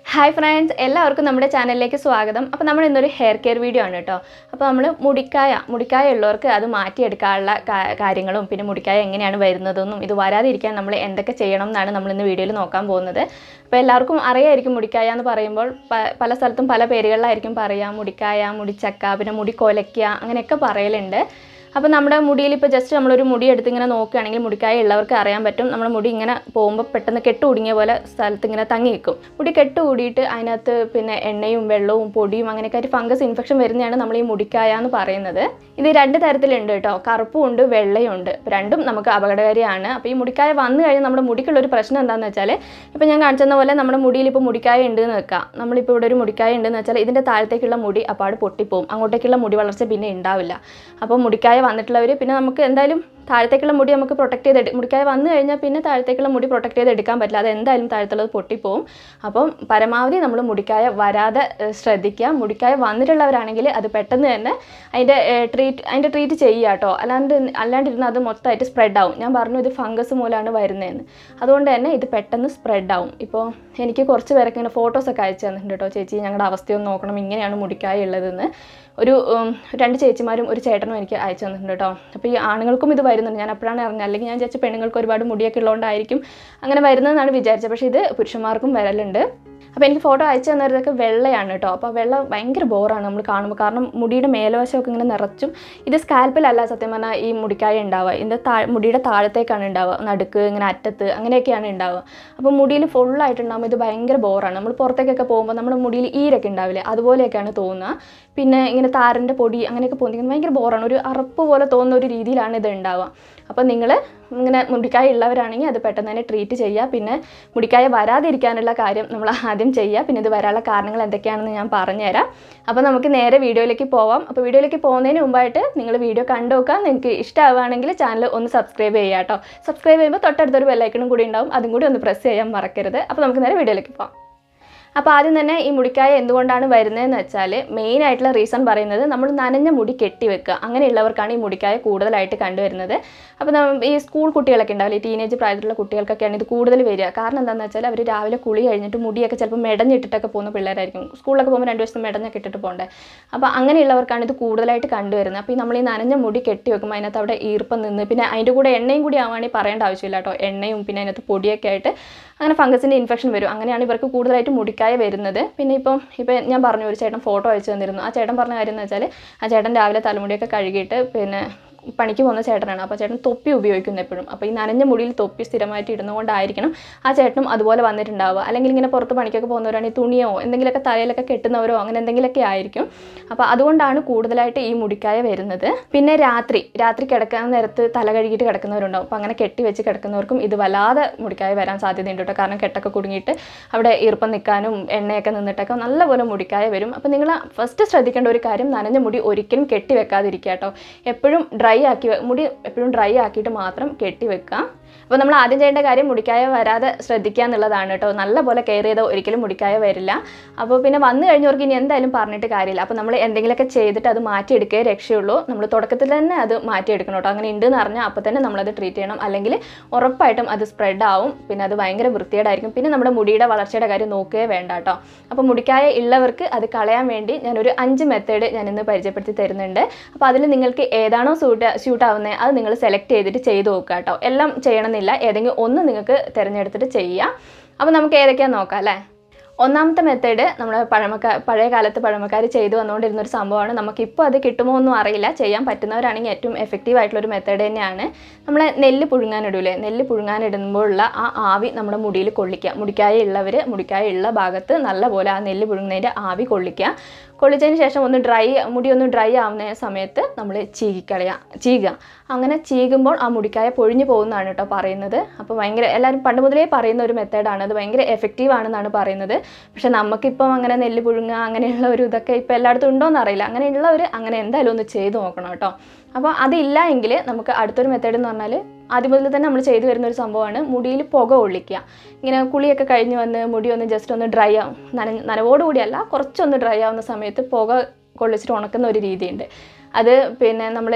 hi friends എല്ലാവർക്കും നമ്മുടെ ചാനലിലേക്ക് സ്വാഗതം അപ്പോൾ നമ്മൾ ഇന്നൊരു ഹെയർ കെയർ വീഡിയോ ആണ് കേട്ടോ അപ്പോൾ നമ്മൾ മുടിക്കായ മുടിക്കായ ഉള്ളവർക്ക് അത് മാറ്റിയെടുക്കാനുള്ള കാ- കാര്യങ്ങളും പിന്നെ മുടിക്കായ എങ്ങനെയാണ് വരുന്നതെന്നും ഇത് വരാതിരിക്കാൻ നമ്മൾ എന്തൊക്കെ ചെയ്യണം എന്നാണ് നമ്മൾ ഇന്ന് വീഡിയോയിൽ നോക്കാൻ പോകുന്നത് അപ്പോൾ എല്ലാവർക്കും അറിയായിരിക്കും മുടിക്കായ എന്ന് പറയുമ്പോൾ പ- പല സ്ഥലത്തും പല പേരുകളിലായിരിക്കും പറയുക മുടിക്കായ മുടിച്ചക്ക പിന്നെ മുടി കൊലയ്ക്ക അങ്ങനെയൊക്കെ പറയലുണ്ട് അപ്പോൾ നമ്മുടെ മുടിയിൽ ഇപ്പോൾ ജസ്റ്റ് നമ്മളൊരു മുടി എടുത്ത് ഇങ്ങനെ നോക്കുകയാണെങ്കിൽ മുടിക്കായ ഉള്ളവർക്ക് അറിയാൻ പറ്റും നമ്മുടെ മുടി ഇങ്ങനെ പോകുമ്പോൾ പെട്ടെന്ന് കെട്ട് കുടുങ്ങിയ പോലെ സ്ഥലത്ത് ഇങ്ങനെ തങ്ങി നിൽക്കും മുടി കെട്ട് കൂടിയിട്ട് അതിനകത്ത് പിന്നെ എണ്ണയും വെള്ളവും പൊടിയും അങ്ങനെയൊക്കെ ഒരു ഫംഗസ് ഇൻഫെക്ഷൻ വരുന്നതാണ് നമ്മൾ ഈ മുടിക്കായ എന്ന് പറയുന്നത് ഇത് രണ്ട് തരത്തിലുണ്ട് കേട്ടോ കറുപ്പും ഉണ്ട് വെള്ളയും ഉണ്ട് അപ്പോൾ രണ്ടും നമുക്ക് അപകടകാരിയാണ് അപ്പോൾ ഈ മുടിക്കായ വന്നു കഴിഞ്ഞാൽ നമ്മുടെ മുടിക്കുള്ള ഒരു പ്രശ്നം എന്താണെന്ന് വെച്ചാൽ ഇപ്പോൾ ഞാൻ കാണിച്ചെന്ന പോലെ നമ്മുടെ മുടിയിൽ ഇപ്പോൾ മുടിക്കായ ഉണ്ട് എന്ന് വെക്കാം നമ്മളിപ്പോൾ ഇവിടെ ഒരു മുടിക്കായ ഉണ്ടെന്ന് വെച്ചാൽ ഇതിൻ്റെ താഴത്തേക്കുള്ള മുടി അപ്പാട് പൊട്ടിപ്പോവും അങ്ങോട്ടേക്കുള്ള മുടി വളർച്ച പിന്നെ ഉണ്ടാവില്ല അപ്പോൾ മുടിക്കായ വന്നിട്ടുള്ളവർ പിന്നെ നമുക്ക് എന്തായാലും താഴത്തേക്കുള്ള മുടി നമുക്ക് പ്രൊട്ടക്ട് ചെയ്ത് എടു- മുടിക്കായ വന്നു കഴിഞ്ഞാൽ പിന്നെ താഴത്തേക്കുള്ള മുടി പ്രൊട്ടക്ട് ചെയ്ത് എടുക്കാൻ പറ്റില്ല അത് എന്തായാലും താഴത്തുള്ളത് പൊട്ടിപ്പോവും അപ്പം പരമാവധി നമ്മൾ മുടിക്കായ വരാതെ ഏഹ്, ശ്രദ്ധിക്കുക മുടിക്കായ വന്നിട്ടുള്ളവരാണെങ്കിൽ അത് പെട്ടെന്ന് തന്നെ അതിൻ്റെ ട്രീറ്റ് അതിൻ്റെ ട്രീറ്റ് ചെയ്യുക കേട്ടോ അല്ലാണ്ട് അല്ലാണ്ടിരുന്ന് അത് മൊത്തമായിട്ട് സ്പ്രെഡ് ആവും ഞാൻ പറഞ്ഞു ഇത് ഫംഗസ് മൂലമാണ് വരുന്നതെന്ന് അതുകൊണ്ട് തന്നെ ഇത് പെട്ടെന്ന് സ്പ്രെഡ് ആവും ഇപ്പോൾ എനിക്ക് കുറച്ച് പേരൊക്കെ ഇങ്ങനെ ഫോട്ടോസൊക്കെ അയച്ചു തന്നിട്ടുണ്ട് കേട്ടോ ചേച്ചി ഞങ്ങളുടെ അവസ്ഥയൊന്ന് നോക്കണം ഇങ്ങനെയാണ് മുടിക്കായ ഉള്ളതെന്ന് ഒരു ഉം, രണ്ട് ചേച്ചിമാരും ഒരു ചേട്ടനും എനിക്ക് അയച്ചു തന്നിട്ടുണ്ട് കേട്ടോ അപ്പോൾ ഈ ആണുങ്ങൾക്കും ഇത് വരുന്നുണ്ട് ഞാൻ അപ്പോഴാണ് അറിഞ്ഞത് അല്ലെങ്കിൽ ഞാൻ വിചാരിച്ച പെണ്ണുങ്ങൾക്ക് ഒരുപാട് മുടിയൊക്കെ ഉള്ളതുകൊണ്ടായിരിക്കും അങ്ങനെ വരുന്നതെന്നാണ് വിചാരിച്ചത് പക്ഷേ ഇത് പുരുഷന്മാർക്കും വരലുണ്ട് അപ്പോൾ എനിക്ക് ഫോട്ടോ അയച്ചു തന്നതൊക്കെ വെള്ളയാണ് കേട്ടോ അപ്പോൾ വെള്ള ഭയങ്കര ബോറാണ് നമ്മൾ കാണുമ്പോൾ കാരണം മുടിയുടെ മേൽവശമൊക്കെ ഇങ്ങനെ നിറച്ചും ഇത് സ്കാൽപ്പിലല്ല സത്യം പറഞ്ഞാൽ ഈ മുടിക്കായ ഉണ്ടാവുക ഇതിൻ്റെ താ മുടിയുടെ താഴത്തേക്കാണ് ഉണ്ടാവുക നടുക്ക് ഇങ്ങനെ അറ്റത്ത് അങ്ങനെയൊക്കെയാണ് ഉണ്ടാവുക അപ്പോൾ മുടിയിൽ ഫുള്ളായിട്ടുണ്ടാകുമ്പോൾ ഇത് ഭയങ്കര ബോറാണ് നമ്മൾ പുറത്തേക്കൊക്കെ പോകുമ്പോൾ നമ്മുടെ മുടിയിൽ ഈരൊക്കെ ഉണ്ടാവില്ലേ അതുപോലെയൊക്കെയാണ് തോന്നുക പിന്നെ ഇങ്ങനെ താരൻ്റെ പൊടി അങ്ങനെയൊക്കെ പോകുന്നത് ഭയങ്കര ബോറാണ് ഒരു അറപ്പ് പോലെ തോന്നുന്ന ഒരു രീതിയിലാണ് ഇത് ഉണ്ടാവുക അപ്പോൾ നിങ്ങൾ ഇങ്ങനെ മുടിക്കായ ഉള്ളവരാണെങ്കിൽ അത് പെട്ടെന്ന് തന്നെ ട്രീറ്റ് ചെയ്യുക പിന്നെ മുടിക്കായ വരാതിരിക്കാനുള്ള കാര്യം നമ്മൾ ആദ്യം ചെയ്യുക പിന്നെ ഇത് വരാനുള്ള കാരണങ്ങൾ എന്തൊക്കെയാണെന്ന് ഞാൻ പറഞ്ഞുതരാം അപ്പോൾ നമുക്ക് നേരെ വീഡിയോയിലേക്ക് പോവാം അപ്പോൾ വീഡിയോയിലേക്ക് പോകുന്നതിന് മുമ്പായിട്ട് നിങ്ങൾ വീഡിയോ കണ്ടു നോക്കുക നിങ്ങൾക്ക് ഇഷ്ടമാവുകയാണെങ്കിൽ ചാനൽ ഒന്ന് സബ്സ്ക്രൈബ് ചെയ്യുക കേട്ടോ സബ്സ്ക്രൈബ് ചെയ്യുമ്പോൾ തൊട്ടടുത്തൊരു ബെല്ലൈക്കണും കൂടി ഉണ്ടാവും അതും കൂടി ഒന്ന് പ്രസ് ചെയ്യാൻ മറക്കരുത് അപ്പോൾ നമുക്ക് നേരെ വീഡിയോയിലേക്ക് പോകാം അപ്പോൾ ആദ്യം തന്നെ ഈ മുടിക്കായ എന്തുകൊണ്ടാണ് വരുന്നതെന്ന് വെച്ചാൽ മെയിൻ ആയിട്ടുള്ള റീസൺ പറയുന്നത് നമ്മൾ നനഞ്ഞ മുടി കെട്ടിവെക്കുക അങ്ങനെയുള്ളവർക്കാണ് ഈ മുടിക്കായ കൂടുതലായിട്ട് കണ്ടുവരുന്നത് അപ്പോൾ നമ്മ ഈ സ്കൂൾ കുട്ടികളൊക്കെ ഉണ്ടാവില്ല ഈ ടീനേജ് പ്രായത്തിലുള്ള കുട്ടികൾക്കൊക്കെയാണ് ഇത് കൂടുതൽ വരിക കാരണം എന്താണെന്ന് വെച്ചാൽ അവർ രാവിലെ കുളി കഴിഞ്ഞിട്ട് മുടിയൊക്കെ ചിലപ്പോൾ മെടഞ്ഞിട്ടിട്ടൊക്കെ പോകുന്ന പിള്ളേരായിരിക്കും സ്കൂളിലൊക്കെ പോകുമ്പോൾ രണ്ട് ദിവസം മെടഞ്ഞൊക്കെ ഇട്ടിട്ട് പോകണ്ടേ അപ്പോൾ അങ്ങനെയുള്ളവർക്കാണ് ഇത് കൂടുതലായിട്ട് കണ്ടുവരുന്നത് അപ്പോൾ ഈ നമ്മൾ ഈ നനഞ്ഞ മുടി കെട്ടി വെക്കുമ്പോൾ അതിനകത്ത് അവിടെ ഈർപ്പം നിന്ന് പിന്നെ അതിൻ്റെ കൂടെ എണ്ണയും കൂടി ആവുകയാണെങ്കിൽ പറയേണ്ട ആവശ്യമില്ല കേട്ടോ എണ്ണയും പിന്നെ അതിനകത്ത് പൊടിയൊക്കെ ആയിട്ട് അങ്ങനെ ഫംഗസിൻ്റെ ഇൻഫെക്ഷൻ വരും അങ്ങനെയാണ് ഇവർക്ക് കൂടുതലായിട്ട് മുടിക്കായ വരുന്നത് പിന്നെ ഇപ്പം ഇപ്പം ഞാൻ പറഞ്ഞു ഒരു ചേട്ടൻ ഫോട്ടോ അയച്ചു തന്നിരുന്നു ആ ചേട്ടൻ പറഞ്ഞ കാര്യം എന്ന് വെച്ചാൽ ആ ചേട്ടൻ രാവിലെ തലമുടിയൊക്കെ കഴുകിയിട്ട് പിന്നെ പണിക്ക് പോകുന്ന ചേട്ടനാണ് അപ്പോൾ ചേട്ടൻ തൊപ്പി ഉപയോഗിക്കുന്നു എപ്പോഴും അപ്പോൾ ഈ നനഞ്ഞ മുടിയിൽ തൊപ്പി സ്ഥിരമായിട്ട് ഇടുന്നതുകൊണ്ടായിരിക്കണം ആ ചേട്ടനും അതുപോലെ വന്നിട്ടുണ്ടാവുക അല്ലെങ്കിൽ ഇങ്ങനെ പുറത്ത് പണിക്കൊക്കെ പോകുന്നവരാണെങ്കിൽ തുണിയോ എന്തെങ്കിലുമൊക്കെ തലയിലൊക്കെ കെട്ടുന്നവരോ അങ്ങനെ എന്തെങ്കിലുമൊക്കെ ആയിരിക്കും അപ്പോൾ അതുകൊണ്ടാണ് കൂടുതലായിട്ട് ഈ മുടിക്കായ വരുന്നത് പിന്നെ രാത്രി രാത്രി കിടക്കാൻ നേരത്ത് തല കഴുകിയിട്ട് കിടക്കുന്നവരുണ്ടാവും അപ്പോൾ അങ്ങനെ കെട്ടി വെച്ച് കിടക്കുന്നവർക്കും ഇത് വല്ലാതെ മുടിക്കായ വരാൻ സാധ്യതയുണ്ട് കേട്ടോ കാരണം കെട്ടൊക്കെ കുടുങ്ങിയിട്ട് അവിടെ ഈർപ്പം നിൽക്കാനും എണ്ണയൊക്കെ നിന്നിട്ടൊക്കെ നല്ലപോലെ മുടിക്കായ വരും അപ്പോൾ നിങ്ങൾ ഫസ്റ്റ് ശ്രദ്ധിക്കേണ്ട ഒരു കാര്യം നനഞ്ഞ മുടി ഒരിക്കലും കെട്ടി വെക്കാതിരിക്കുക കേട്ടോ എപ്പോഴും ഡ്രൈ ആക്കി വെ- മുടി എപ്പോഴും ഡ്രൈ ആക്കിയിട്ട് മാത്രം കെട്ടി വെക്കുക അപ്പോൾ നമ്മൾ ആദ്യം ചെയ്യേണ്ട കാര്യം മുടിക്കായ വരാതെ ശ്രദ്ധിക്കുക എന്നുള്ളതാണ് കേട്ടോ നല്ലപോലെ കെയർ ചെയ്താൽ ഒരിക്കലും മുടിക്കായ വരില്ല അപ്പോൾ പിന്നെ വന്നു കഴിഞ്ഞവർക്ക് ഇനി എന്തായാലും പറഞ്ഞിട്ട് കാര്യമില്ല അപ്പോൾ നമ്മൾ എന്തെങ്കിലുമൊക്കെ ചെയ്തിട്ട് അത് മാറ്റിയെടുക്കേ രക്ഷയുള്ളൂ നമ്മൾ തുടക്കത്തിൽ തന്നെ അത് മാറ്റിയെടുക്കണം കേട്ടോ അങ്ങനെ ഉണ്ടെന്ന് പറഞ്ഞാൽ അപ്പോൾ തന്നെ നമ്മളത് ട്രീറ്റ് ചെയ്യണം അല്ലെങ്കിൽ ഉറപ്പായിട്ടും അത് സ്പ്രെഡ് ആവും പിന്നെ അത് ഭയങ്കര വൃത്തികേടായിരിക്കും പിന്നെ നമ്മുടെ മുടിയുടെ വളർച്ചയുടെ കാര്യം നോക്കുകയേ വേണ്ട കേട്ടോ അപ്പോൾ മുടിക്കായ ഉള്ളവർക്ക് അത് കളയാൻ വേണ്ടി ഞാനൊരു അഞ്ച് മെത്തേഡ് ഞാൻ ഇന്ന് പരിചയപ്പെടുത്തി തരുന്നുണ്ട് അപ്പോൾ അതിൽ നിങ്ങൾക്ക് ഏതാണോ സൂട്ട് സ്യൂട്ട് ആവുന്നത് അത് നിങ്ങൾ സെലക്ട് ചെയ്തിട്ട് ചെയ്ത് നോക്കുക കേട്ടോ എല്ലാം ചെയ്യണമെന്നില്ല ഏതെങ്കിലും ഒന്ന് നിങ്ങൾക്ക് തിരഞ്ഞെടുത്തിട്ട് ചെയ്യുക അപ്പോൾ നമുക്ക് ഏതൊക്കെയാണെന്ന് നോക്കാം അല്ലേ ഒന്നാമത്തെ മെത്തേഡ് നമ്മൾ പഴമക്കാർ പഴയ കാലത്ത് പഴമക്കാർ ചെയ്തു വന്നുകൊണ്ടിരുന്ന ഒരു സംഭവമാണ് നമുക്കിപ്പോൾ അത് കിട്ടുമോ ഒന്നും അറിയില്ല ചെയ്യാൻ പറ്റുന്നവരാണെങ്കിൽ ഏറ്റവും എഫക്റ്റീവ് ആയിട്ടുള്ള ഒരു മെത്തേഡ് തന്നെയാണ് നമ്മൾ നെല്ല് പുഴുങ്ങാനിടൂലേ നെല്ല് പുഴുങ്ങാനിടുമ്പോഴുള്ള ആ ആവി നമ്മുടെ മുടിയിൽ കൊള്ളിക്കുക മുടിക്കായ ഉള്ളവർ മുടിക്കായ ഉള്ള ഭാഗത്ത് നല്ലപോലെ ആ നെല്ല് പുഴുങ്ങുന്നതിൻ്റെ ആവി കൊള്ളിക്കുക കൊള്ളിച്ചതിന് ശേഷം ഒന്ന് ഡ്രൈ മുടി ഒന്ന് ഡ്രൈ ആവുന്ന സമയത്ത് നമ്മൾ ചീകിക്കളയുക ചീകുക അങ്ങനെ ചീകുമ്പോൾ ആ മുടിക്കായ പൊഴിഞ്ഞു പോകുന്നതാണ് കേട്ടോ പറയുന്നത് അപ്പോൾ ഭയങ്കര എല്ലാവരും പണ്ട് മുതലേ പറയുന്ന ഒരു മെത്തേഡാണ് അത് ഭയങ്കര എഫക്റ്റീവ് ആണെന്നാണ് പറയുന്നത് പക്ഷെ നമുക്കിപ്പം അങ്ങനെ നെല്ല് പുഴുങ്ങുക അങ്ങനെയുള്ള ഒരു ഇതൊക്കെ ഇപ്പോൾ എല്ലായിടത്തും ഉണ്ടോ എന്നറിയില്ല അങ്ങനെയുള്ളവർ അങ്ങനെ എന്തായാലും ഒന്ന് ചെയ്ത് നോക്കണം കേട്ടോ അപ്പോൾ അതില്ല എങ്കിൽ നമുക്ക് അടുത്തൊരു മെത്തേഡ് എന്ന് പറഞ്ഞാൽ ആദ്യം മുതൽ തന്നെ നമ്മൾ ചെയ്തു വരുന്ന ഒരു സംഭവമാണ് മുടിയിൽ പുക ഒള്ളിക്കുക ഇങ്ങനെ കുളിയൊക്കെ കഴിഞ്ഞ് വന്ന് മുടി ഒന്ന് ജസ്റ്റ് ഒന്ന് ഡ്രൈ ആവും നന നനവോടുകൂടിയല്ല കുറച്ചൊന്ന് ഡ്രൈ ആവുന്ന സമയത്ത് പുക കൊള്ളിച്ചിട്ട് ഉണക്കുന്ന ഒരു രീതിയുണ്ട് അത് പിന്നെ നമ്മൾ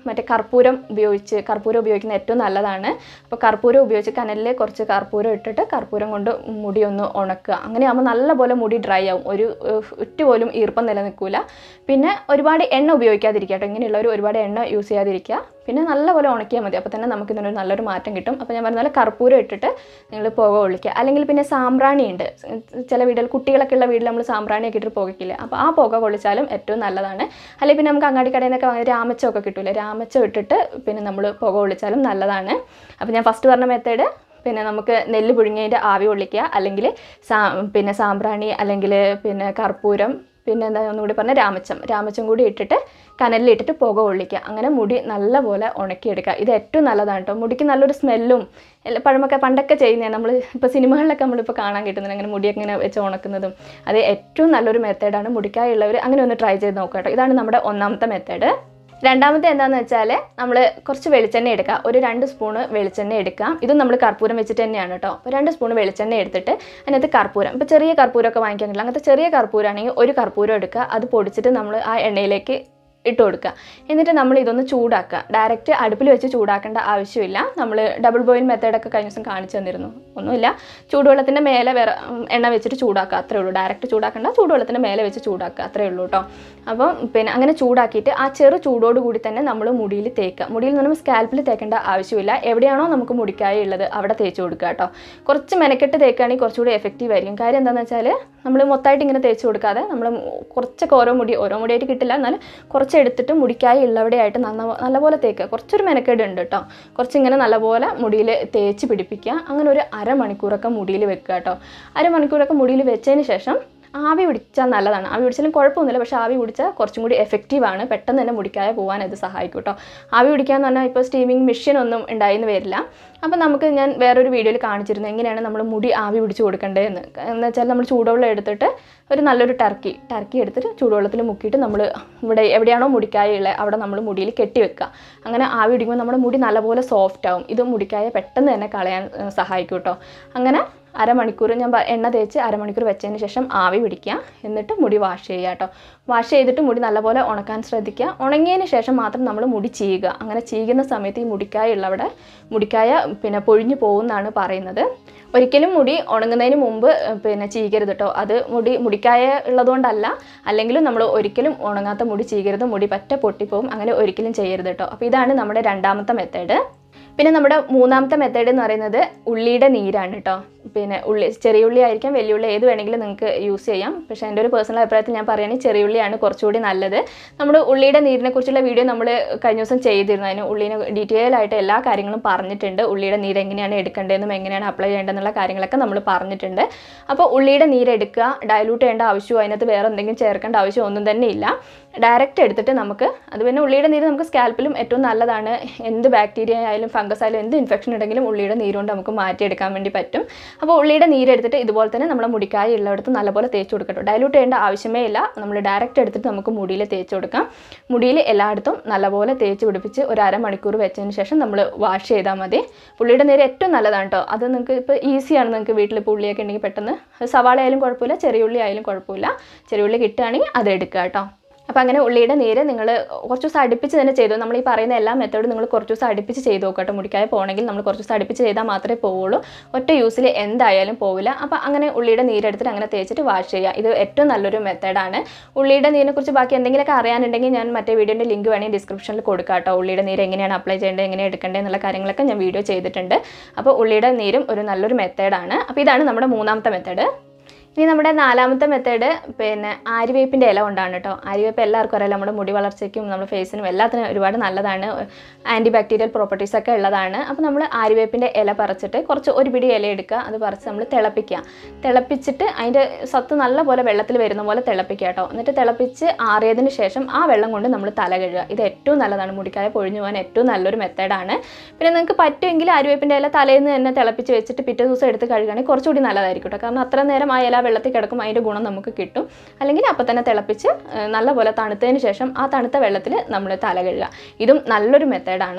മറ്റേ കർപ്പൂരം ഉപയോഗിച്ച് കർപ്പൂരം ഉപയോഗിക്കുന്നത് ഏറ്റവും നല്ലതാണ് അപ്പോൾ കർപ്പൂരം ഉപയോഗിച്ച് കനലിൽ കുറച്ച് കർപ്പൂരം ഇട്ടിട്ട് കർപ്പൂരം കൊണ്ട് മുടി ഒന്ന് ഉണക്കുക അങ്ങനെയാകുമ്പോൾ നല്ലപോലെ മുടി ഡ്രൈ ആവും ഒരു ഒറ്റ പോലും ഈർപ്പം നിലനിൽക്കില്ല പിന്നെ ഒരുപാട് എണ്ണ ഉപയോഗിക്കാതിരിക്കുക കേട്ടോ ഇങ്ങനെയുള്ളവർ ഒരുപാട് എണ്ണ യൂസ് ചെയ്യാതിരിക്കുക പിന്നെ നല്ലപോലെ ഉണക്കിയാൽ മതി അപ്പോൾ തന്നെ നമുക്ക് ഇതിനൊരു നല്ലൊരു മാറ്റം കിട്ടും അപ്പോൾ ഞാൻ പറഞ്ഞ പോലെ കർപ്പൂരം ഇട്ടിട്ട് നിങ്ങൾ പുക ഒളിക്കുക അല്ലെങ്കിൽ പിന്നെ സാമ്പ്രാണി ഉണ്ട് ചില വീടുകൾ കുട്ടികളൊക്കെ ഉള്ള വീട്ടിൽ നമ്മൾ സാമ്പ്രാണിയൊക്കെ ഇട്ടിട്ട് പുകയ്ക്കില്ല അപ്പോൾ ആ പുക കൊള്ളിച്ചാലും ഏറ്റവും നല്ലതാണ് അല്ലെങ്കിൽ പിന്നെ നമുക്ക് അങ്ങാടി കടയിൽ നിന്നൊക്കെ വാങ്ങിയ രാമച്ചമൊക്കെ കിട്ടൂലേ രാമച്ചം ഇട്ടിട്ട് പിന്നെ നമ്മൾ പുക കൊള്ളിച്ചാലും നല്ലതാണ് അപ്പോൾ ഞാൻ ഫസ്റ്റ് പറഞ്ഞ മെത്തേഡ് പിന്നെ നമുക്ക് നെല്ല് പുഴുങ്ങിയതിൻ്റെ ആവി കൊള്ളിക്കുക അല്ലെങ്കിൽ സാ പിന്നെ സാമ്പ്രാണി അല്ലെങ്കിൽ പിന്നെ കർപ്പൂരം പിന്നെ എന്താ ഒന്നുകൂടി പറഞ്ഞാൽ രാമച്ചം രാമച്ചം കൂടി ഇട്ടിട്ട് കനലിലിട്ടിട്ട് പുക കൊള്ളിക്കുക അങ്ങനെ മുടി നല്ലപോലെ ഉണക്കിയെടുക്കുക ഇത് ഏറ്റവും നല്ലതാണ് കേട്ടോ മുടിക്ക് നല്ലൊരു സ്മെല്ലും എല്ലാ പഴമൊക്കെ പണ്ടൊക്കെ ചെയ്യുന്നതാണ് നമ്മൾ ഇപ്പോൾ സിനിമകളിലൊക്കെ നമ്മളിപ്പോൾ കാണാൻ കിട്ടുന്നത് അങ്ങനെ മുടിയൊക്കെ ഇങ്ങനെ വെച്ച് ഉണക്കുന്നതും അത് ഏറ്റവും നല്ലൊരു മെത്തേഡാണ് മുടിക്കായുള്ളവർ അങ്ങനെ ഒന്ന് ട്രൈ ചെയ്ത് നോക്കുക കേട്ടോ ഇതാണ് നമ്മുടെ ഒന്നാമത്തെ മെത്തേഡ് രണ്ടാമത്തെ എന്താണെന്ന് വെച്ചാൽ നമ്മൾ കുറച്ച് വെളിച്ചെണ്ണ എടുക്കുക ഒരു രണ്ട് സ്പൂണ് വെളിച്ചെണ്ണ എടുക്കാം ഇതും നമ്മൾ കർപ്പൂരം വെച്ചിട്ട് തന്നെയാണ് കേട്ടോ അപ്പോൾ രണ്ട് സ്പൂണ് വെളിച്ചെണ്ണ എടുത്തിട്ട് അതിനകത്ത് കർപ്പൂരം ഇപ്പോൾ ചെറിയ കർപ്പൂരമൊക്കെ വാങ്ങിക്കാൻ കിട്ടില്ല അങ്ങനത്തെ ചെറിയ കർപ്പൂരമാണെങ്കിൽ ഒരു കർപ്പൂരം എടുക്കുക അത് പൊടിച്ചിട്ട് നമ്മൾ ആ എണ്ണയിലേക്ക് ഇട്ട് കൊടുക്കുക എന്നിട്ട് നമ്മൾ ഇതൊന്ന് ചൂടാക്കുക ഡയറക്റ്റ് അടുപ്പിൽ വെച്ച് ചൂടാക്കേണ്ട ആവശ്യമില്ല നമ്മൾ ഡബിൾ ബോയിൽ മെത്തേഡൊക്കെ കഴിഞ്ഞ ദിവസം കാണിച്ചു തന്നിരുന്നു ഒന്നുമില്ല ചൂടുവെള്ളത്തിൻ്റെ മേലെ വേറെ ഉം, എണ്ണ വെച്ചിട്ട് ചൂടാക്കുക അത്രേ ഉള്ളൂ ഡയറക്റ്റ് ചൂടാക്കേണ്ട ചൂടുവെള്ളത്തിൻ്റെ മേലെ വെച്ച് ചൂടാക്കുക അത്രേ ഉള്ളൂ കേട്ടോ അപ്പം പിന്നെ അങ്ങനെ ചൂടാക്കിയിട്ട് ആ ചെറു ചൂടോട് കൂടി തന്നെ നമ്മൾ മുടിയിൽ തേക്കുക മുടിയിൽ നിന്ന് നമ്മൾ സ്കാൽപ്പിൽ തേക്കേണ്ട ആവശ്യമില്ല എവിടെയാണോ നമുക്ക് മുടിക്കായ ഉള്ളത് അവിടെ തേച്ച് കൊടുക്കുക കേട്ടോ കുറച്ച് മെനക്കെട്ട് തേക്കുകയാണെങ്കിൽ കുറച്ചുകൂടി എഫക്റ്റീവ് ആയിരിക്കും കാര്യം എന്താണെന്ന് വെച്ചാൽ നമ്മൾ മൊത്തമായിട്ട് ഇങ്ങനെ തേച്ച് കൊടുക്കാതെ നമ്മൾ കുറച്ചൊക്കെ ഓരോ മുടി ഓരോ മുടിയായിട്ട് കിട്ടില്ല എന്നാലും കുറച്ച് എടുത്തിട്ട് മുടിക്കായി ഉള്ളവിടെയായിട്ട് നന്ന നല്ലപോലെ തേക്കുക കുറച്ചൊരു മെനക്കേട് ഉണ്ട് കേട്ടോ കുറച്ചിങ്ങനെ നല്ലപോലെ മുടിയിൽ തേച്ച് പിടിപ്പിക്കുക അങ്ങനെ ഒരു അരമണിക്കൂറൊക്കെ മുടിയിൽ വെക്കുക കേട്ടോ അരമണിക്കൂറൊക്കെ മുടിയിൽ വെച്ചതിന് ശേഷം ആവി പിടിച്ചാൽ നല്ലതാണ് ആവി പിടിച്ചാലും കുഴപ്പമൊന്നുമില്ല പക്ഷേ ആവി പിടിച്ചാൽ കുറച്ചും കൂടി എഫക്റ്റീവാണ് പെട്ടെന്ന് തന്നെ മുടിക്കായ പോകാൻ ഇത് സഹായിക്കും കേട്ടോ ആവി പിടിക്കാന്ന് പറഞ്ഞാൽ ഇപ്പോൾ സ്റ്റീമിങ് മെഷീൻ ഒന്നും ഉണ്ടായിന്ന് വരില്ല അപ്പോൾ നമുക്ക് ഞാൻ വേറൊരു വീഡിയോയിൽ കാണിച്ചിരുന്നു എങ്ങനെയാണ് നമ്മൾ മുടി ആവി പിടിച്ച് കൊടുക്കേണ്ടതെന്ന് എന്ന് വെച്ചാൽ നമ്മൾ ചൂടുവെള്ളം എടുത്തിട്ട് ഒരു നല്ലൊരു ടർക്കി ടർക്കി എടുത്തിട്ട് ചൂടുവെള്ളത്തിൽ മുക്കിയിട്ട് നമ്മൾ ഇവിടെ എവിടെയാണോ മുടിക്കായ ഉള്ളത് അവിടെ നമ്മൾ മുടിയിൽ കെട്ടി വെക്കുക അങ്ങനെ ആവി പിടിക്കുമ്പോൾ നമ്മുടെ മുടി നല്ലപോലെ സോഫ്റ്റ് ആവും ഇത് മുടിക്കായ പെട്ടെന്ന് തന്നെ കളയാൻ ഏഹ്, സഹായിക്കും കേട്ടോ അങ്ങനെ അരമണിക്കൂർ ഞാൻ പ- എണ്ണ തേച്ച് അരമണിക്കൂർ വെച്ചതിന് ശേഷം ആവി പിടിക്കുക എന്നിട്ട് മുടി വാഷ് ചെയ്യുക കേട്ടോ വാഷ് ചെയ്തിട്ട് മുടി നല്ലപോലെ ഉണക്കാൻ ശ്രദ്ധിക്കുക ഉണങ്ങിയതിന് ശേഷം മാത്രം നമ്മൾ മുടി ചീയുക അങ്ങനെ ചീകുന്ന സമയത്ത് ഈ മുടിക്കായ ഉള്ളവിടെ മുടിക്കായ പിന്നെ പൊഴിഞ്ഞു പോകുമെന്നാണ് പറയുന്നത് ഒരിക്കലും മുടി ഉണങ്ങുന്നതിന് മുമ്പ് ഏഹ്, പിന്നെ ചീകരുത് കേട്ടോ അത് മുടി മുടിക്കായ ഉള്ളതുകൊണ്ടല്ല അല്ലെങ്കിലും നമ്മൾ ഒരിക്കലും ഉണങ്ങാത്ത മുടി ചീകരുത് മുടി പറ്റ പൊട്ടിപ്പോവും അങ്ങനെ ഒരിക്കലും ചെയ്യരുത് കേട്ടോ അപ്പോൾ ഇതാണ് നമ്മുടെ രണ്ടാമത്തെ മെത്തേഡ് പിന്നെ നമ്മുടെ മൂന്നാമത്തെ മെത്തേഡ് എന്ന് പറയുന്നത് ഉള്ളിയുടെ നീരാണ് കേട്ടോ പിന്നെ ഉള്ളി ചെറിയ ഉള്ളി ആയിരിക്കാം വലിയ ഉള്ളി ഏത് വേണമെങ്കിലും നിങ്ങൾക്ക് യൂസ് ചെയ്യാം പക്ഷേ എൻ്റെ ഒരു പേഴ്സണൽ അഭിപ്രായത്തിൽ ഞാൻ പറയുകയാണെങ്കിൽ ചെറിയ ഉള്ളിയാണ് കുറച്ചുകൂടി നല്ലത് നമ്മൾ ഉള്ളിയുടെ നീരിനെ കുറിച്ചുള്ള വീഡിയോ നമ്മൾ കഴിഞ്ഞ ദിവസം ചെയ്തിരുന്നു അതിന് ഉള്ളിനെ ഡീറ്റെയിൽ ആയിട്ട് എല്ലാ കാര്യങ്ങളും പറഞ്ഞിട്ടുണ്ട് ഉള്ളിയുടെ നീര് എങ്ങനെയാണ് എടുക്കേണ്ടതെന്നും എങ്ങനെയാണ് അപ്ലൈ ചെയ്യേണ്ടതെന്നുള്ള കാര്യങ്ങളൊക്കെ നമ്മൾ പറഞ്ഞിട്ടുണ്ട് അപ്പോൾ ഉള്ളിയുടെ നീര് എടുക്കുക ഡയലൂട്ട് ചെയ്യേണ്ട ആവശ്യമോ അതിനകത്ത് വേറെ എന്തെങ്കിലും ചേർക്കേണ്ട ആവശ്യമോ ഒന്നും തന്നെ ഇല്ല ഡയറക്റ്റ് എടുത്തിട്ട് നമുക്ക് അത് പിന്നെ ഉള്ളിയുടെ നീര് നമുക്ക് സ്കാൽപ്പിലും ഏറ്റവും നല്ലതാണ് എന്ത് ബാക്ടീരിയ ആയാലും ഫംഗസ് ആയാലും എന്ത് ഇൻഫെക്ഷൻ ഉണ്ടെങ്കിലും ഉള്ളിയുടെ നീര് കൊണ്ട് നമുക്ക് മാറ്റിയെടുക്കാൻ വേണ്ടി പറ്റും അപ്പോൾ ഉള്ളിയുടെ നീര് എടുത്തിട്ട് ഇതുപോലെ തന്നെ നമ്മുടെ മുടിക്കായ ഉള്ളിടത്ത് നല്ലപോലെ തേച്ച് കൊടുക്കട്ടോ ഡയലൂട്ട് ചെയ്യേണ്ട ആവശ്യമേ ഇല്ല നമ്മൾ ഡയറക്റ്റ് എടുത്തിട്ട് നമുക്ക് മുടിയിൽ തേച്ച് കൊടുക്കാം മുടിയിൽ എല്ലായിടത്തും നല്ലപോലെ തേച്ച് പിടിപ്പിച്ച് ഒരു അരമണിക്കൂർ വെച്ചതിന് ശേഷം നമ്മൾ വാഷ് ചെയ്താൽ മതി പുള്ളിയുടെ നീര് ഏറ്റവും നല്ലതാണ് കേട്ടോ അത് നിങ്ങൾക്ക് ഇപ്പോൾ ഈസിയാണ് നിങ്ങൾക്ക് വീട്ടിൽ ഇപ്പോൾ ഉള്ളിയൊക്കെ ഉണ്ടെങ്കിൽ പെട്ടെന്ന് സവാള ആയാലും കുഴപ്പമില്ല ചെറിയ ഉള്ളി ആയാലും കുഴപ്പമില്ല ചെറിയ ഉള്ളി കിട്ടുകയാണെങ്കിൽ അത് എടുക്കുക കേട്ടോ അപ്പോൾ അങ്ങനെ ഉള്ളിയുടെ നീര് നിങ്ങൾ കുറച്ച് ദിവസം അടുപ്പിച്ച് തന്നെ ചെയ്തു നമ്മൾ ഈ പറയുന്ന എല്ലാ മെത്തേഡും നിങ്ങൾ കുറച്ച് ദിവസം അടുപ്പിച്ച് ചെയ്ത് നോക്കട്ടെ മുടിക്കായ പോകണമെങ്കിൽ നമ്മൾ കുറച്ച് ദിവസം അടുപ്പിച്ച് ചെയ്താൽ മാത്രമേ പോവുള്ളൂ ഒറ്റ യൂസിൽ എന്തായാലും പോവില്ല അപ്പോൾ അങ്ങനെ ഉള്ളിയുടെ നീരെടുത്തിട്ട് അങ്ങനെ തേച്ചിട്ട് വാഷ് ചെയ്യുക ഇത് ഏറ്റവും നല്ലൊരു മെത്തേഡാണ് ഉള്ളിയുടെ നീരിനെ കുറിച്ച് ബാക്കി എന്തെങ്കിലുമൊക്കെ അറിയാനുണ്ടെങ്കിൽ ഞാൻ മറ്റേ വീഡിയോൻ്റെ ലിങ്ക് വേണമെങ്കിൽ ഡിസ്ക്രിപ്ഷനിൽ കൊടുക്കാം കേട്ടോ ഉള്ളിയുടെ നീര് എങ്ങനെയാണ് അപ്ലൈ ചെയ്യേണ്ടത് എങ്ങനെ എടുക്കേണ്ടത് എന്നുള്ള കാര്യങ്ങളൊക്കെ ഞാൻ വീഡിയോ ചെയ്തിട്ടുണ്ട് അപ്പോൾ ഉള്ളിയുടെ നീരും ഒരു നല്ലൊരു മെത്തേഡാണ് അപ്പോൾ ഇതാണ് നമ്മുടെ മൂന്നാമത്തെ മെത്തേഡ് ഇനി നമ്മുടെ നാലാമത്തെ മെത്തേഡ് പിന്നെ ആര്യവേപ്പിൻ്റെ ഇല കൊണ്ടാണ് കേട്ടോ ആര്യവേപ്പ് എല്ലാവർക്കും അറിയാം നമ്മുടെ മുടി വളർച്ചയ്ക്കും നമ്മുടെ ഫേസിനും എല്ലാത്തിനും ഒരുപാട് നല്ലതാണ് ആൻറ്റി ബാക്ടീരിയൽ പ്രോപ്പർട്ടീസ് ഒക്കെ ഉള്ളതാണ് അപ്പോൾ നമ്മൾ ആര്യവേപ്പിൻ്റെ ഇല പറിച്ചിട്ട് കുറച്ച് ഒരു പിടി ഇല എടുക്കുക അത് പറിച്ച് നമ്മൾ തിളപ്പിക്കുക തിളപ്പിച്ചിട്ട് അതിൻ്റെ സത്ത് നല്ല പോലെ വെള്ളത്തിൽ വരുന്ന പോലെ തിളപ്പിക്കുക കേട്ടോ എന്നിട്ട് തിളപ്പിച്ച് ആറിയതിന് ശേഷം ആ വെള്ളം കൊണ്ട് നമ്മൾ തല കഴുകുക ഇത് ഏറ്റവും നല്ലതാണ് മുടിക്കായ പൊഴിഞ്ഞു പോകാൻ ഏറ്റവും നല്ലൊരു മെത്തേഡാണ് പിന്നെ നിങ്ങൾക്ക് പറ്റുമെങ്കിൽ ആര്യവേപ്പിൻ്റെ ഇല തലേന്ന് തന്നെ തിളപ്പിച്ച് വെച്ചിട്ട് പിറ്റേ ദിവസം എടുത്ത് കഴുകുകയാണെങ്കിൽ കുറച്ചുകൂടി നല്ലതായിരിക്കും കേട്ടോ കാരണം അത്ര നേരം ആ ഇല വെള്ളത്തിൽ കിടക്കും അതിൻ്റെ ഗുണം നമുക്ക് കിട്ടും അല്ലെങ്കിൽ അപ്പം തന്നെ തിളപ്പിച്ച് ഏഹ്, നല്ലപോലെ തണുത്തതിന് ശേഷം ആ തണുത്ത വെള്ളത്തിൽ നമ്മൾ തല കഴുകുക ഇതും നല്ലൊരു മെത്തേഡാണ്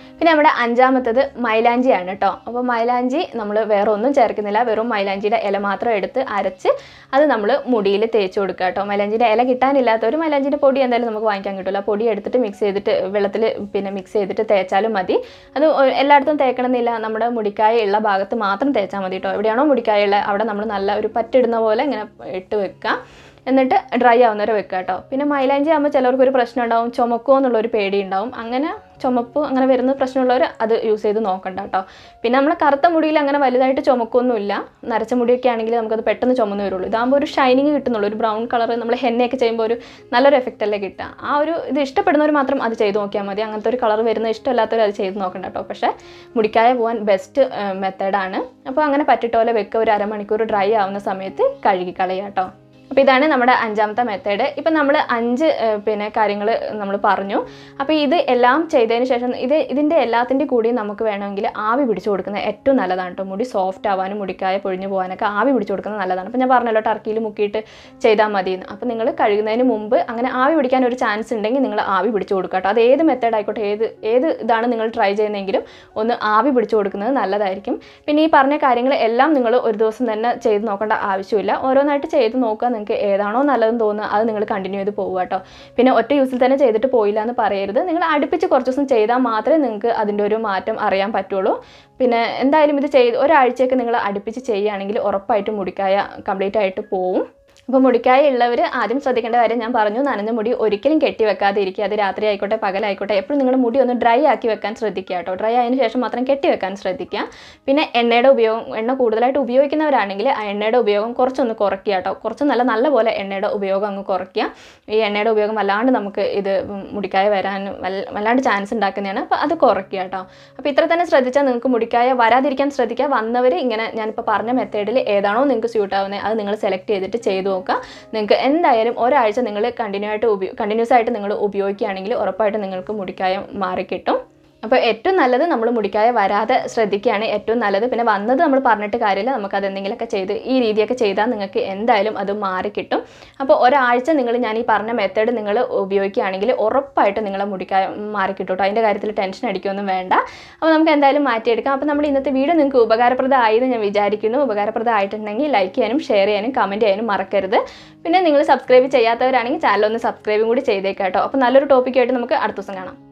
പിന്നെ നമ്മുടെ അഞ്ചാമത്തത് മൈലാഞ്ചിയാണ് കേട്ടോ അപ്പോൾ മൈലാഞ്ചി നമ്മൾ വേറെ ഒന്നും ചേർക്കുന്നില്ല വെറും മൈലാഞ്ചിയുടെ ഇല മാത്രം എടുത്ത് അരച്ച് അത് നമ്മൾ മുടിയിൽ തേച്ച് കൊടുക്കുക കേട്ടോ മൈലാഞ്ചിയുടെ ഇല കിട്ടാനില്ലാത്തവർ മൈലാഞ്ചിൻ്റെ പൊടി എന്തായാലും നമുക്ക് വാങ്ങിക്കാൻ കിട്ടില്ല പൊടി എടുത്തിട്ട് മിക്സ് ചെയ്തിട്ട് വെള്ളത്തിൽ പിന്നെ മിക്സ് ചെയ്തിട്ട് തേച്ചാലും മതി അത് ഒ- എല്ലായിടത്തും തേക്കണമെന്നില്ല നമ്മുടെ മുടിക്കായ ഉള്ള ഭാഗത്ത് മാത്രം തേച്ചാൽ മതി കേട്ടോ എവിടെയാണോ മുടിക്കായ ഉള്ളത് അവിടെ നമ്മൾ നല്ല ഒരു പറ്റിടുന്ന പോലെ ഇങ്ങനെ ഇട്ട് വെക്കുക എന്നിട്ട് ഡ്രൈ ആവുന്നവരെ വെക്കുക കേട്ടോ പിന്നെ മൈലാഞ്ചി ആകുമ്പോൾ ചിലർക്ക് ഒരു പ്രശ്നം ഉണ്ടാവും ചുമക്കുമോ എന്നുള്ളൊരു പേടി ഉണ്ടാവും അങ്ങനെ ചുമപ്പ് അങ്ങനെ വരുന്ന പ്രശ്നമുള്ളവർ അത് യൂസ് ചെയ്ത് നോക്കണ്ട കേട്ടോ പിന്നെ നമ്മൾ കറുത്ത മുടിയിൽ അങ്ങനെ വലുതായിട്ട് ചുമക്കൊന്നുമില്ല നരച്ച മുടിയൊക്കെ ആണെങ്കിൽ നമുക്കത് പെട്ടെന്ന് ചുമന്ന് വരുള്ളൂ ഇതാകുമ്പോൾ ഒരു ഷൈനിങ് കിട്ടുന്നുള്ളൂ ഒരു ബ്രൗൺ കളർ നമ്മൾ ഹെന്നയൊക്കെ ചെയ്യുമ്പോൾ ഒരു നല്ലൊരു എഫക്റ്റ് അല്ലേ കിട്ടുക ആ ഒരു ഇത് ഇഷ്ടപ്പെടുന്നവർ മാത്രം അത് ചെയ്ത് നോക്കിയാൽ മതി അങ്ങനത്തെ ഒരു കളർ വരുന്ന ഇഷ്ടമില്ലാത്തവർ അത് ചെയ്ത് നോക്കണ്ട കേട്ടോ പക്ഷേ മുടിക്കായ പോകാൻ ബെസ്റ്റ് മെത്തേഡാണ് അപ്പോൾ അങ്ങനെ പറ്റിട്ട പോലെ വെക്കുക ഒരു അരമണിക്കൂർ ഡ്രൈ ആവുന്ന സമയത്ത് കഴുകി കളയുക കേട്ടോ അപ്പോൾ ഇതാണ് നമ്മുടെ അഞ്ചാമത്തെ മെത്തേഡ് ഇപ്പം നമ്മൾ അഞ്ച് ഏഹ്, പിന്നെ കാര്യങ്ങൾ നമ്മൾ പറഞ്ഞു അപ്പോൾ ഇത് എല്ലാം ചെയ്തതിന് ശേഷം ഇത് ഇതിൻ്റെ എല്ലാത്തിൻ്റെ കൂടി നമുക്ക് വേണമെങ്കിൽ ആവി പിടിച്ചു കൊടുക്കുന്നത് ഏറ്റവും നല്ലതാണ് കേട്ടോ മുടി സോഫ്റ്റ് ആവാനും മുടിക്കായ പൊഴിഞ്ഞു പോകാനൊക്കെ ആവി പിടിച്ചു കൊടുക്കുന്നത് നല്ലതാണ് അപ്പോൾ ഞാൻ പറഞ്ഞല്ലോ ടർക്കിയിൽ മുക്കിയിട്ട് ചെയ്താൽ മതി എന്ന് അപ്പോൾ നിങ്ങൾ കഴുകുന്നതിന് മുമ്പ് അങ്ങനെ ആവി പിടിക്കാൻ ഒരു ചാൻസ് ഉണ്ടെങ്കിൽ നിങ്ങൾ ആവി പിടിച്ചു കൊടുക്കുക കേട്ടോ അത് ഏത് മെത്തേഡ് ആയിക്കോട്ടെ ഏത് ഏത് ഇതാണ് നിങ്ങൾ ട്രൈ ചെയ്യുന്നതെങ്കിലും ഒന്ന് ആവി പിടിച്ചു കൊടുക്കുന്നത് നല്ലതായിരിക്കും പിന്നെ ഈ പറഞ്ഞ കാര്യങ്ങൾ എല്ലാം നിങ്ങൾ ഒരു ദിവസം തന്നെ ചെയ്ത് നോക്കേണ്ട ആവശ്യമില്ല ഓരോന്നായിട്ട് ചെയ്ത് നോക്കുക നിങ്ങൾക്ക് ഏതാണോ നല്ലതെന്ന് തോന്നുക അത് നിങ്ങൾ കണ്ടിന്യൂ ചെയ്ത് പോകുക കേട്ടോ പിന്നെ ഒറ്റ യൂസിൽ തന്നെ ചെയ്തിട്ട് പോയില്ല എന്ന് പറയരുത് നിങ്ങൾ അടുപ്പിച്ച് കുറച്ച് ദിവസം ചെയ്താൽ മാത്രമേ നിങ്ങൾക്ക് അതിൻ്റെ ഒരു മാറ്റം അറിയാൻ പറ്റുള്ളൂ പിന്നെ എന്തായാലും ഇത് ചെയ്ത് ഒരാഴ്ചയൊക്കെ നിങ്ങൾ അടുപ്പിച്ച് ചെയ്യുകയാണെങ്കിൽ ഉറപ്പായിട്ടും മുടിക്കായ കംപ്ലീറ്റ് ആയിട്ട് പോവും അപ്പോൾ മുടിക്കായ ഉള്ളവർ ആദ്യം ശ്രദ്ധിക്കേണ്ട കാര്യം ഞാൻ പറഞ്ഞു നനഞ്ഞ മുടി ഒരിക്കലും കെട്ടി വെക്കാതെ ഇരിക്കുക അത് രാത്രി ആയിക്കോട്ടെ പകലായിക്കോട്ടെ എപ്പോഴും നിങ്ങളുടെ മുടി ഒന്ന് ഡ്രൈ ആക്കി വെക്കാൻ ശ്രദ്ധിക്കുക കേട്ടോ ഡ്രൈ ആയതിനു ശേഷം മാത്രം കെട്ടി വെക്കാൻ ശ്രദ്ധിക്കുക പിന്നെ എണ്ണയുടെ ഉപയോഗം എണ്ണ കൂടുതലായിട്ട് ഉപയോഗിക്കുന്നവരാണെങ്കിൽ ആ എണ്ണയുടെ ഉപയോഗം കുറച്ചൊന്ന് കുറയ്ക്കുക കേട്ടോ കുറച്ച് നല്ല നല്ല പോലെ എണ്ണയുടെ ഉപയോഗം അങ്ങ് കുറയ്ക്കുക ഈ എണ്ണയുടെ ഉപയോഗം വല്ലാണ്ട് നമുക്ക് ഇത് മുടിക്കായ വരാൻ വല്ല- വല്ലാണ്ട് ചാൻസ് ഉണ്ടാക്കുന്നതാണ് അപ്പോൾ അത് കുറയ്ക്കുക കേട്ടോ അപ്പോൾ ഇത്ര തന്നെ ശ്രദ്ധിച്ചാൽ നിങ്ങൾക്ക് മുടിക്കായ വരാതിരിക്കാൻ ശ്രദ്ധിക്കുക വന്നവർ ഇങ്ങനെ ഞാനിപ്പോൾ പറഞ്ഞ മെത്തേഡിൽ ഏതാണോ നിങ്ങൾക്ക് സ്യൂട്ട് ആവുന്നത് അത് നിങ്ങൾ സെലക്ട് ചെയ്തിട്ട് ചെയ്ത് നോക്കുക നിങ്ങൾക്ക് എന്തായാലും ഒരാഴ്ച നിങ്ങൾ കണ്ടിന്യൂ ആയിട്ട് ഉപയോ കണ്ടിന്യൂസ് ആയിട്ട് നിങ്ങൾ ഉപയോഗിക്കുകയാണെങ്കിൽ ഉറപ്പായിട്ടും നിങ്ങൾക്ക് മുടിക്കായ മാറിക്കിട്ടും അപ്പോൾ ഏറ്റവും നല്ലത് നമ്മൾ മുടിക്കായ വരാതെ ശ്രദ്ധിക്കുകയാണ് ഏറ്റവും നല്ലത് പിന്നെ വന്നത് നമ്മൾ പറഞ്ഞിട്ട് കാര്യമില്ല നമുക്ക് അത് എന്തെങ്കിലുമൊക്കെ ചെയ്ത് ഈ രീതിയൊക്കെ ചെയ്താൽ നിങ്ങൾക്ക് എന്തായാലും അത് മാറിക്കിട്ടും അപ്പോൾ ഒരാഴ്ച നിങ്ങൾ ഞാൻ ഈ പറഞ്ഞ മെത്തേഡ് നിങ്ങൾ ഉപയോഗിക്കുകയാണെങ്കിൽ ഉറപ്പായിട്ടും നിങ്ങളെ മുടിക്കായ മാറിക്കിട്ടും കേട്ടോ അതിൻ്റെ കാര്യത്തിൽ ടെൻഷൻ അടിക്കുകയൊന്നും വേണ്ട അപ്പോൾ നമുക്ക് എന്തായാലും മാറ്റിയെടുക്കാം അപ്പോൾ നമ്മൾ ഇന്നത്തെ വീഡിയോ നിങ്ങൾക്ക് ഉപകാരപ്രദമായി എന്ന് ഞാൻ വിചാരിക്കുന്നു ഉപകാരപ്രദമായിട്ടുണ്ടെങ്കിൽ ലൈക്ക് ചെയ്യാനും ഷെയർ ചെയ്യാനും കമൻറ്റ് ചെയ്യാനും മറക്കരുത് പിന്നെ നിങ്ങൾ സബ്സ്ക്രൈബ് ചെയ്യാത്തവരാണെങ്കിൽ ചാനൽ ഒന്ന് സബ്സ്ക്രൈബും കൂടി ചെയ്തേക്കാം കേട്ടോ അപ്പോൾ നല്ലൊരു ടോപ്പിക്കായിട്ട് നമുക്ക് അടുത്ത ദിവസം കാണാം